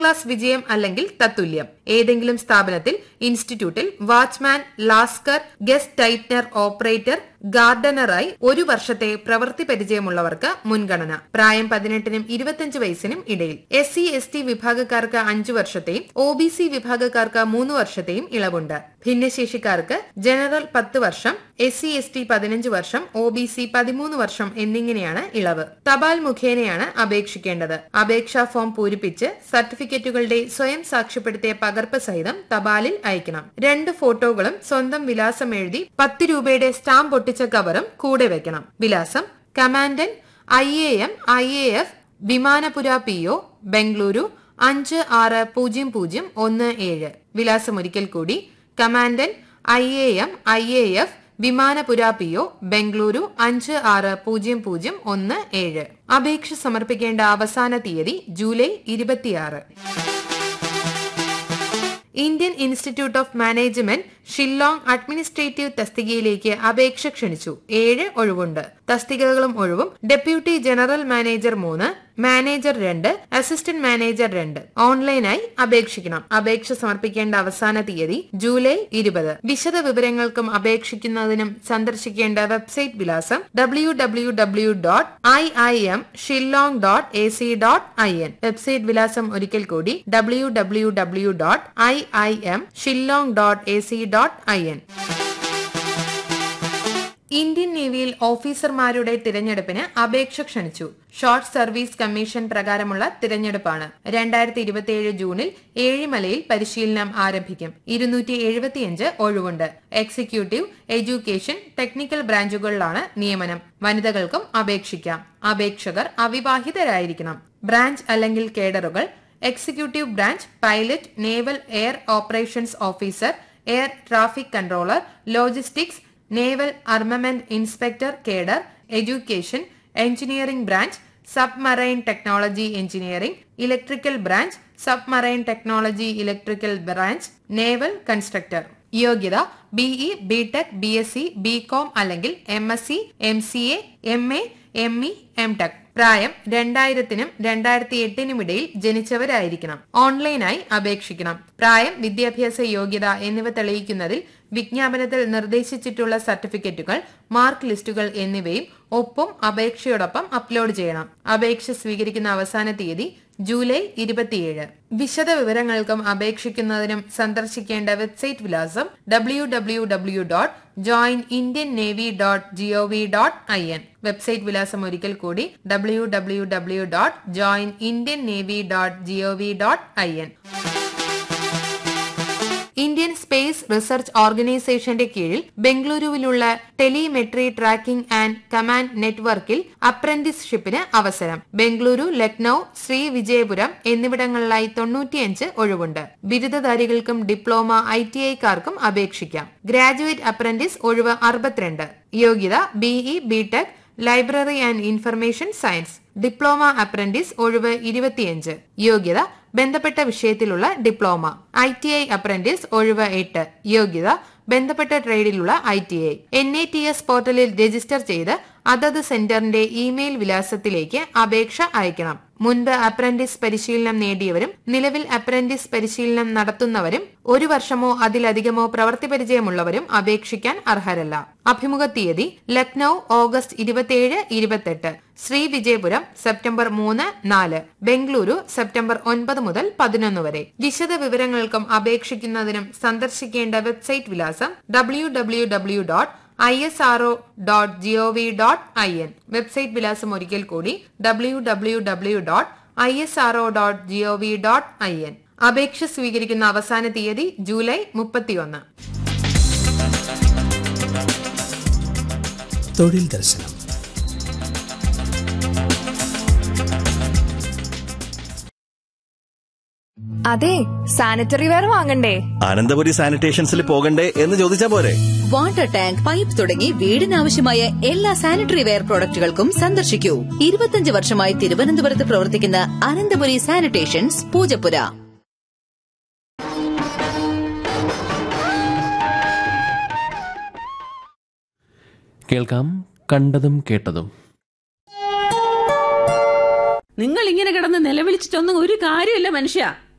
class വിജയം അല്ലെങ്കിൽ തത്തുല്യം ഏതെങ്കിലും സ്ഥാപനത്തിൽ ഇൻസ്റ്റിറ്റ്യൂട്ടിൽ വാച്ച്മാൻ ലാസ്കർ ഗസ്റ്റ് ടൈറ്റ്നർ ഓപ്പറേറ്റർ ഗാർഡനറായി ഒരു വർഷത്തെ പ്രവൃത്തി പരിചയമുള്ളവർക്ക് മുൻഗണന പ്രായം പതിനെട്ടിനും ഇരുപത്തിയഞ്ച് വയസ്സിനും ഇടയിൽ എസ് സി എസ് ടി വിഭാഗക്കാർക്ക് അഞ്ചു വർഷത്തെയും ഒ ബി സി വിഭാഗക്കാർക്ക് മൂന്ന് വർഷത്തെയും ഇളവുണ്ട് ഭിന്നശേഷിക്കാർക്ക് ജനറൽ പത്ത് വർഷം എസ് സി എസ് ടി പതിനഞ്ച് വർഷം ഒ ബി സി പതിമൂന്ന് വർഷം എന്നിങ്ങനെയാണ് ഇളവ് തപാൽ മുഖേനയാണ് അപേക്ഷിക്കേണ്ടത് അപേക്ഷാ ഫോം പൂരിപ്പിച്ച് സർട്ടിഫിക്കറ്റുകളുടെ സ്വയം സാക്ഷ്യപ്പെടുത്തിയ പകർപ്പ് സഹിതം തപാലിൽ അയക്കണം രണ്ട് ഫോട്ടോകളും സ്വന്തം വിലാസം എഴുതി പത്ത് രൂപയുടെ സ്റ്റാമ്പ് ഒട്ടിച്ച കവറും കൂടെ വെക്കണം വിലാസം commandant I A M I A F Vimanapura P O Bengaluru അഞ്ച് ആറ് പൂജ്യം പൂജ്യം ഒന്ന് ഏഴ് വിലാസം ഒരിക്കൽ കൂടി commandant I A M I A F Vimanapura P O Bengaluru അഞ്ച് ആറ് പൂജ്യം പൂജ്യം ഒന്ന് ഏഴ് അപേക്ഷ സമർപ്പിക്കേണ്ട അവസാന തീയതി ജൂലൈ ഇരുപത്തിയാറ് Indian institute of management Shillong administrative തസ്തികയിലേക്ക് അപേക്ഷ ക്ഷണിച്ചു ഏഴ് ഒഴിവുണ്ട് തസ്തികകളും ഒഴിവും ഡെപ്യൂട്ടി ജനറൽ മാനേജർ മൂന്ന് മാനേജർ രണ്ട് അസിസ്റ്റന്റ് മാനേജർ രണ്ട് ഓൺലൈനായി അപേക്ഷിക്കണം അപേക്ഷ സമർപ്പിക്കേണ്ട അവസാന തീയതി ജൂലൈ ഇരുപത് വിശദ വിവരങ്ങൾക്കും അപേക്ഷിക്കുന്നതിനും സന്ദർശിക്കേണ്ട വെബ്സൈറ്റ് വിലാസം W W W dot I I M Shillong dot A C dot I N website വിലാസം ഒരിക്കൽ കൂടി W W W dot I I M Shillong dot A C dot I N Indian നേവിയിൽ ഓഫീസർമാരുടെ തിരഞ്ഞെടുപ്പിന് അപേക്ഷ ക്ഷണിച്ചു ഷോർട്ട് സർവീസ് കമ്മീഷൻ പ്രകാരമുള്ള തിരഞ്ഞെടുപ്പാണ് രണ്ടായിരത്തി ഇരുപത്തിയേഴ് ജൂണിൽ ഏഴിമലയിൽ പരിശീലനം ആരംഭിക്കും ഇരുന്നൂറ്റി എഴുപത്തിയഞ്ച് ഒഴിവുണ്ട് എക്സിക്യൂട്ടീവ് എഡ്യൂക്കേഷൻ ടെക്നിക്കൽ ബ്രാഞ്ചുകളിലാണ് നിയമനം വനിതകൾക്കും അപേക്ഷിക്കാം അപേക്ഷകർ അവിവാഹിതരായിരിക്കണം ബ്രാഞ്ച് അല്ലെങ്കിൽ കേഡറുകൾ executive branch pilot naval air operations officer air traffic controller logistics naval armament inspector cadre education engineering branch submarine technology engineering electrical branch submarine technology electrical branch naval constructor യോഗ്യത BE B Tech B S C B com അല്ലെങ്കിൽ M S C M C A M A M E M tech പ്രായം രണ്ടായിരത്തിനും രണ്ടായിരത്തി എട്ടിനും ഇടയിൽ ജനിച്ചവരായിരിക്കണം ഓൺലൈനായി അപേക്ഷിക്കണം പ്രായം വിദ്യാഭ്യാസ യോഗ്യത എന്നിവ തെളിയിക്കുന്നതിൽ വിജ്ഞാപനത്തിൽ നിർദ്ദേശിച്ചിട്ടുള്ള സർട്ടിഫിക്കറ്റുകൾ മാർക്ക് ലിസ്റ്റുകൾ എന്നിവയും ഒപ്പം അപേക്ഷയോടൊപ്പം അപ്ലോഡ് ചെയ്യണം അപേക്ഷ സ്വീകരിക്കുന്ന അവസാന തീയതി ജൂലൈ ഇരുപത്തിയേഴ് വിശദ വിവരങ്ങൾക്കും അപേക്ഷിക്കുന്നതിനും സന്ദർശിക്കേണ്ട വെബ്സൈറ്റ് വിലാസം W W W dot join Indian navy dot GOV dot I N website വിലാസം ഒരിക്കൽ കൂടി W W W dot join Indian navy dot GOV dot I N Indian space research ഓർഗനൈസേഷന്റെ കീഴിൽ ബംഗളൂരുവിലുള്ള ടെലിമെട്രി ട്രാക്കിംഗ് ആൻഡ് കമാൻഡ് നെറ്റ്വർക്കിൽ അപ്രന്റീസ്ഷിപ്പിന് അവസരം ബംഗളൂരു ലക്നൌ ശ്രീ വിജയപുരം എന്നിവിടങ്ങളിലായി തൊണ്ണൂറ്റിയഞ്ച് ഒഴിവുണ്ട് ബിരുദധാരികൾക്കും ഡിപ്ലോമ ഐ ടി ഐക്കാർക്കും അപേക്ഷിക്കാം ഗ്രാജുവേറ്റ് അപ്രന്റീസ് ഒഴിവ് അറുപത്തിരണ്ട് യോഗ്യത BE B Tech library and information science diploma apprentice ഒഴിവ് ഇരുപത്തിയഞ്ച് യോഗ്യത ബന്ധപ്പെട്ട വിഷയത്തിലുള്ള diploma I T I apprentice ഒഴിവ് എട്ട് യോഗ്യത ബന്ധപ്പെട്ട ട്രേഡിലുള്ള I T I N I T S പോർട്ടലിൽ രജിസ്റ്റർ ചെയ്ത് അതത് സെന്ററിന്റെ ഇമെയിൽ വിലാസത്തിലേക്ക് അപേക്ഷ അയക്കണം മുൻപ് അപ്രന്റീസ് പരിശീലനം നേടിയവരും നിലവിൽ അപ്രന്റീസ് പരിശീലനം നടത്തുന്നവരും ഒരു വർഷമോ അതിലധികമോ പ്രവൃത്തി പരിചയമുള്ളവരും അപേക്ഷിക്കാൻ അർഹരല്ല അഭിമുഖ തീയതി ലക്നൌ ഓഗസ്റ്റ് ഇരുപത്തിയേഴ് ഇരുപത്തെട്ട് ശ്രീ വിജയപുരം സെപ്റ്റംബർ മൂന്ന് നാല് ബംഗളൂരു സെപ്റ്റംബർ ഒൻപത് മുതൽ പതിനൊന്ന് വരെ വിശദ വിവരങ്ങൾക്കും അപേക്ഷിക്കുന്നതിനും സന്ദർശിക്കേണ്ട വെബ്സൈറ്റ് വിലാസം W W W dot I S R O dot GOV dot I N website വിലാസം ഒരിക്കൽ കൂടി W W W dot I S R O dot GOV dot I N അപേക്ഷ സ്വീകരിക്കുന്ന അവസാന തീയതി ജൂലൈ മുപ്പത്തിയൊന്ന് തൊഴിൽ ദർശനം അതെ സാനിറ്ററി വെയർ വാങ്ങണ്ടേ അനന്തപുരി സാനിറ്റേഷൻസിൽ പോകണ്ടേ എന്ന് ചോദിച്ചാ പോരെ വാട്ടർ ടാങ്ക് പൈപ്പ് തുടങ്ങി വീടിനാവശ്യമായ എല്ലാ സാനിറ്ററി വെയർ പ്രോഡക്റ്റുകൾക്കും സന്ദർശിക്കൂ ഇരുപത്തിയഞ്ച് വർഷമായി തിരുവനന്തപുരത്ത് പ്രവർത്തിക്കുന്ന അനന്തപുരി സാനിറ്റേഷൻസ് പൂജപ്പുര കേൾക്കാം കണ്ടതും കേട്ടതും നിങ്ങൾ ഇങ്ങനെ കിടന്ന് നിലവിളിച്ചിട്ടൊന്നും ഒരു കാര്യമില്ല മനുഷ്യ